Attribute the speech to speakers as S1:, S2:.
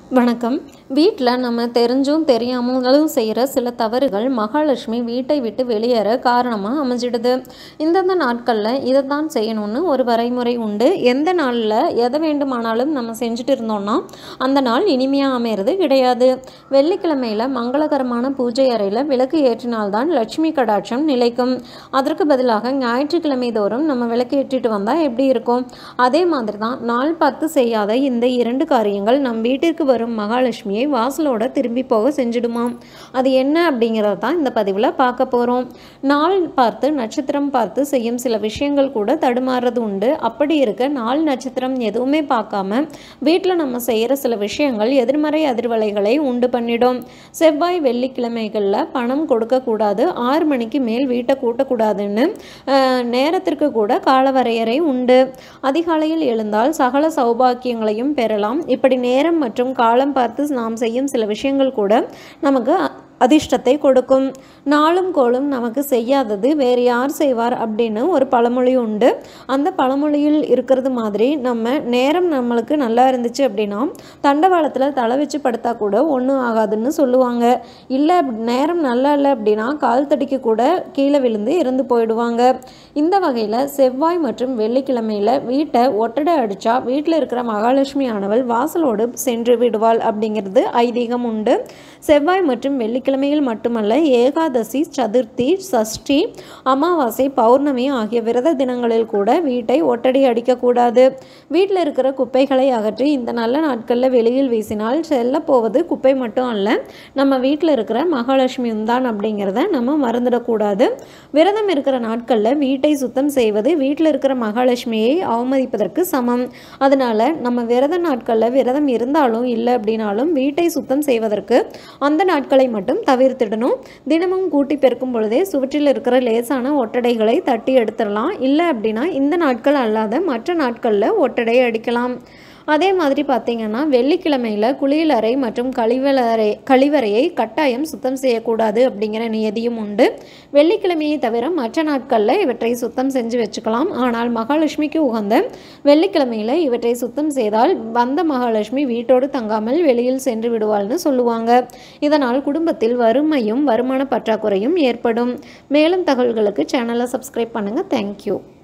S1: வணக்கம் வீட்டில் நம்ம தெரிஞ்சும் தெரியாமலும் செய்கிற சில தவறுகள் மகாலட்சுமி வீட்டை விட்டு வெளியேற காரணமாக அமைஞ்சிடுது இந்தந்த நாட்களில் இதை தான் செய்யணும்னு ஒரு வரைமுறை உண்டு எந்த நாளில் எதை வேண்டுமானாலும் நம்ம செஞ்சுட்டு இருந்தோம்னா அந்த நாள் இனிமையாக அமையிறது கிடையாது வெள்ளிக்கிழமையில் மங்களகரமான பூஜை அறையில் விளக்கு ஏற்றினால்தான் லட்சுமி கடாட்சம் நிலைக்கும் அதற்கு பதிலாக ஞாயிற்றுக்கிழமை தோறும் நம்ம விளக்கு ஏற்றிட்டு வந்தால் எப்படி இருக்கும் அதே மாதிரி தான் நாள் பார்த்து செய்யாத இந்த இரண்டு காரியங்கள் நம் வீட்டிற்கு வரும் மகாலட்சுமியை வாசலோட திரும்பி போக செஞ்சிடுமாம் அது என்ன அப்படிங்கிறத தான் இந்த பதிவில் பார்க்க போகிறோம் நாள் பார்த்து நட்சத்திரம் பார்த்து செய்யும் சில விஷயங்கள் கூட தடுமாறுறது உண்டு அப்படி இருக்க நாள் நட்சத்திரம் எதுவுமே பார்க்காம வீட்டில் நம்ம செய்கிற சில விஷயங்கள் எதிர்மறை அதிர்வலைகளை உண்டு பண்ணிடும் செவ்வாய் வெள்ளிக்கிழமைகளில் பணம் கொடுக்கக்கூடாது ஆறு மணிக்கு மேல் வீட்டை கூட்டக்கூடாதுன்னு அஹ், நேரத்திற்கு கூட காலவரையறை உண்டு அதிகாலையில் எழுந்தால் சகல சௌபாக்கியங்களையும் பெறலாம் இப்படி நேரம் மற்றும் காலம் பார்த்து நாம் செய்யும் சில விஷயங்கள் கூட நமக்கு அ- அதிர்ஷ்டத்தை கொடுக்கும் நாளும் கோளும் நமக்கு செய்யாதது வேறு யார் செய்வார் அப்படின்னு ஒரு பழமொழி உண்டு அந்த பழமொழியில் இருக்கிறது மாதிரி நம்ம நேரம் நம்மளுக்கு நல்லா இருந்துச்சு அப்படின்னா தண்டவாளத்தில் தலை வச்சு படுத்தா கூட ஒன்றும் ஆகாதுன்னு சொல்லுவாங்க இல்லை நேரம் நல்லா இல்லை அப்படின்னா கால் தடிக்கு கூட கீழே விழுந்து இறந்து போயிடுவாங்க இந்த வகையில் செவ்வாய் மற்றும் வெள்ளிக்கிழமையில் வீட்டை ஒட்டடை அடித்தா வீட்டில் இருக்கிற மகாலட்சுமி ஆனவள் வாசலோடு சென்று விடுவாள் அப்படிங்கிறது ஐதீகம் உண்டு செவ்வாய் மற்றும் வெள்ளிக்கிழமையில் மட்டுமல்ல ஏகாதசி சதுர்த்தி சஷ்டி அமாவாசை பௌர்ணமி ஆகிய விரத தினங்களில் கூட வீட்டை ஒட்டடி அடிக்கக்கூடாது வீட்டில் இருக்கிற குப்பைகளை அகற்றி இந்த நல்ல நாட்களில் வெளியில் வீசினால் செல்ல போவது குப்பை மட்டும் அல்ல நம்ம வீட்டில் இருக்கிற மகாலட்சுமியும் தான் அப்படிங்கிறத நம்ம மறந்துடக்கூடாது விரதம் இருக்கிற நாட்களில் வீட்டை சுத்தம் செய்வது வீட்டில் இருக்கிற மகாலட்சுமியை அவமதிப்பதற்கு சமம் அதனால நம்ம விரத நாட்களில் விரதம் இருந்தாலும் இல்லை அப்படின்னாலும் வீட்டை சுத்தம் செய்வதற்கு அந்த நாட்களை மட்டும் தவிர்த்திடணும் தினமும் கூட்டி பெருக்கும் பொழுதே சுவற்றில் இருக்கிற லேசான ஒட்டடைகளை தட்டி எடுத்துடலாம் இல்லை அப்படின்னா இந்த நாட்கள் அல்லாத மற்ற நாட்களில் ஒட்டடை அடிக்கலாம் அதே மாதிரி பார்த்தீங்கன்னா வெள்ளிக்கிழமையில் குளியலறை மற்றும் கழிவறை கழிவறையை கட்டாயம் சுத்தம் செய்யக்கூடாது அப்படிங்கிற நியதியும் உண்டு வெள்ளிக்கிழமையை தவிர மற்ற நாட்களில் இவற்றை சுத்தம் செஞ்சு வச்சுக்கலாம் ஆனால் மகாலட்சுமிக்கு உகந்த வெள்ளிக்கிழமையில் இவற்றை சுத்தம் செய்தால் வந்த மகாலட்சுமி வீட்டோடு தங்காமல் வெளியில் சென்று விடுவாள்னு சொல்லுவாங்க இதனால் குடும்பத்தில் வறுமையும் வருமான பற்றாக்குறையும் ஏற்படும் மேலும் தகவல்களுக்கு சேனலை சப்ஸ்கிரைப் பண்ணுங்கள் தேங்க்யூ